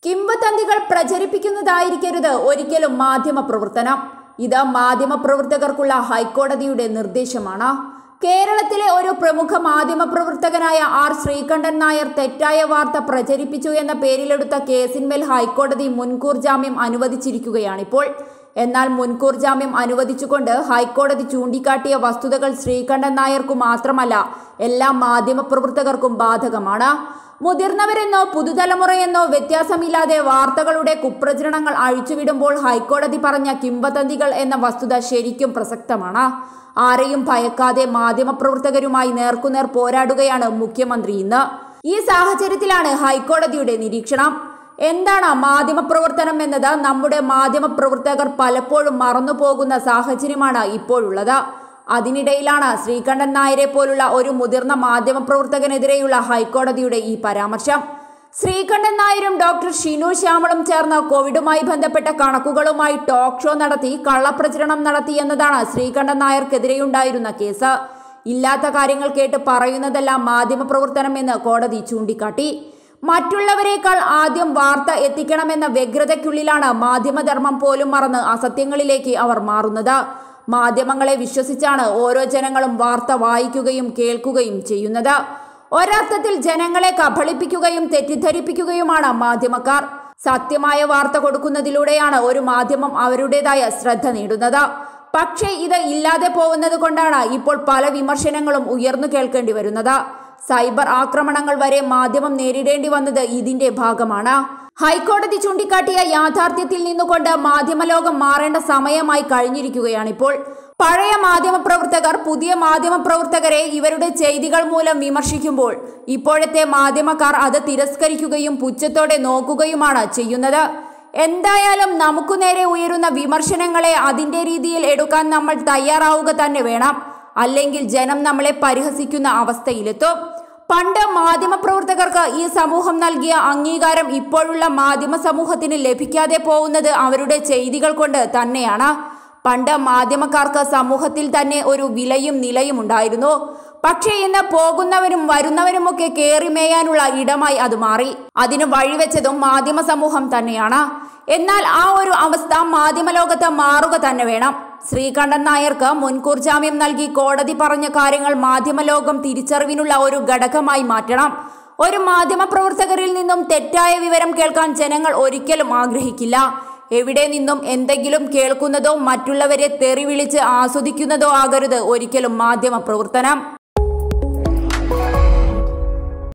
കിംവദന്തികൾ പ്രചരിപ്പിക്കുന്നതായിരിക്കരുത് ഒരിക്കലും മാധ്യമ പ്രവർത്തനം ഇത് മാധ്യമ പ്രവർത്തകർക്കുള്ള ഹൈക്കോടതിയുടെ നിർദ്ദേശമാണ് കേരളത്തിലെ ഒരു പ്രമുഖ മാധ്യമ പ്രവർത്തകനായ ആർ ശ്രീകണ്ഠൻ നായർ തെറ്റായ വാർത്ത പ്രചരിപ്പിച്ചു എന്ന പേരിലെടുത്ത കേസിന്മേൽ ഹൈക്കോടതി മുൻകൂർ ജാമ്യം അനുവദിച്ചിരിക്കുകയാണിപ്പോൾ എന്നാൽ മുൻകൂർ ജാമ്യം അനുവദിച്ചുകൊണ്ട് ഹൈക്കോടതി ചൂണ്ടിക്കാട്ടിയ വസ്തുതകൾ ശ്രീകണ്ഠൻ നായർക്കു മാത്രമല്ല എല്ലാ മാധ്യമ പ്രവർത്തകർക്കും ബാധകമാണ് മുതിർന്നവരെന്നോ പുതുതലമുറയെന്നോ വ്യത്യാസമില്ലാതെ വാർത്തകളുടെ കുപ്രചരണങ്ങൾ അഴിച്ചുവിടുമ്പോൾ ഹൈക്കോടതി പറഞ്ഞ കിംവദന്തികൾ എന്ന വസ്തുത ശരിക്കും പ്രസക്തമാണ് ആരെയും ഭയക്കാതെ മാധ്യമപ്രവർത്തകരുമായി നേർക്കുനേർ പോരാടുകയാണ് മുഖ്യമന്ത്രി ഇന്ന് ഈ സാഹചര്യത്തിലാണ് ഹൈക്കോടതിയുടെ നിരീക്ഷണം എന്താണ് മാധ്യമപ്രവർത്തനം എന്നത് നമ്മുടെ മാധ്യമപ്രവർത്തകർ പലപ്പോഴും മറന്നുപോകുന്ന സാഹചര്യമാണ് ഇപ്പോഴുള്ളത് അതിനിടയിലാണ് ശ്രീകണ്ഠൻ നായരെ പോലുള്ള ഒരു മുതിർന്ന മാധ്യമപ്രവർത്തകനെതിരെയുള്ള ഹൈക്കോടതിയുടെ ഈ പരാമർശം ശ്രീകണ്ഠൻ നായരും ഡോക്ടർ ഷിനു ശ്യാമളും ചേർന്ന് കോവിഡുമായി ബന്ധപ്പെട്ട കണക്കുകളുമായി ടോക്ക് ഷോ നടത്തി കള്ളപ്രചരണം നടത്തി എന്നതാണ് ശ്രീകണ്ഠൻ നായർക്കെതിരെയുണ്ടായിരുന്ന കേസ് ഇല്ലാത്ത കാര്യങ്ങൾ കേട്ട് പറയുന്നതെല്ലാം മാധ്യമപ്രവർത്തനം എന്ന് കോടതി ചൂണ്ടിക്കാട്ടി മറ്റുള്ളവരെക്കാൾ ആദ്യം വാർത്ത എത്തിക്കണമെന്ന വ്യഗ്രതയ്ക്കുള്ളിലാണ് മാധ്യമധർമ്മം പോലും മറന്ന് അസത്യങ്ങളിലേക്ക് അവർ മാറുന്നത് മാധ്യമങ്ങളെ വിശ്വസിച്ചാണ് ഓരോ ജനങ്ങളും വാർത്ത വായിക്കുകയും കേൾക്കുകയും ചെയ്യുന്നത് ഒരർത്ഥത്തിൽ ജനങ്ങളെ കബളിപ്പിക്കുകയും തെറ്റിദ്ധരിപ്പിക്കുകയുമാണ് മാധ്യമക്കാർ സത്യമായ വാർത്ത കൊടുക്കുന്നതിലൂടെയാണ് ഒരു മാധ്യമം അവരുടേതായ ശ്രദ്ധ നേടുന്നത് പക്ഷേ ഇത് ഇല്ലാതെ പോകുന്നത് കൊണ്ടാണ് ഇപ്പോൾ പല വിമർശനങ്ങളും ഉയർന്നു കേൾക്കേണ്ടി വരുന്നത് സൈബർ ആക്രമണങ്ങൾ വരെ മാധ്യമം നേരിടേണ്ടി വന്നത് ഇതിന്റെ ഭാഗമാണ് ഹൈക്കോടതി ചൂണ്ടിക്കാട്ടിയ യാഥാർത്ഥ്യത്തിൽ നിന്നുകൊണ്ട് മാധ്യമലോകം മാറേണ്ട സമയമായി കഴിഞ്ഞിരിക്കുകയാണിപ്പോൾ പഴയ മാധ്യമപ്രവർത്തകർ പുതിയ മാധ്യമപ്രവർത്തകരെ ഇവരുടെ ചെയ്തികൾ മൂലം വിമർശിക്കുമ്പോൾ ഇപ്പോഴത്തെ മാധ്യമക്കാർ അത് തിരസ്കരിക്കുകയും പുച്ഛത്തോടെ നോക്കുകയുമാണ് ചെയ്യുന്നത് എന്തായാലും നമുക്കു നേരെ ഉയരുന്ന വിമർശനങ്ങളെ അതിന്റെ രീതിയിൽ എടുക്കാൻ നമ്മൾ തയ്യാറാവുക തന്നെ വേണം അല്ലെങ്കിൽ ജനം നമ്മളെ പരിഹസിക്കുന്ന അവസ്ഥയിലെത്തും പണ്ട് മാധ്യമപ്രവർത്തകർക്ക് ഈ സമൂഹം നൽകിയ അംഗീകാരം ഇപ്പോഴുള്ള മാധ്യമ സമൂഹത്തിന് ലഭിക്കാതെ പോകുന്നത് അവരുടെ ചെയ്തികൾ കൊണ്ട് തന്നെയാണ് പണ്ട് മാധ്യമക്കാർക്ക് സമൂഹത്തിൽ തന്നെ ഒരു വിലയും നിലയും ഉണ്ടായിരുന്നു പക്ഷേ ഇന്ന് പോകുന്നവരും വരുന്നവരുമൊക്കെ കയറി മേയാനുള്ള ഇടമായി അത് മാറി അതിന് വഴിവെച്ചതും മാധ്യമ സമൂഹം തന്നെയാണ് എന്നാൽ ആ ഒരു അവസ്ഥ മാധ്യമലോകത്ത് മാറുക തന്നെ വേണം ശ്രീകണ്ഠൻ നായർക്ക് മുൻകൂർ ജാമ്യം നൽകി കോടതി പറഞ്ഞ കാര്യങ്ങൾ മാധ്യമലോകം തിരിച്ചറിവിനുള്ള ഒരു ഘടകമായി മാറ്റണം ഒരു മാധ്യമപ്രവർത്തകരിൽ നിന്നും തെറ്റായ വിവരം കേൾക്കാൻ ജനങ്ങൾ ഒരിക്കലും ആഗ്രഹിക്കില്ല എവിടെ നിന്നും എന്തെങ്കിലും കേൾക്കുന്നതോ മറ്റുള്ളവരെ തെറി വിളിച്ച് ആസ്വദിക്കുന്നതോ ആകരുത് ഒരിക്കലും മാധ്യമ പ്രവർത്തനം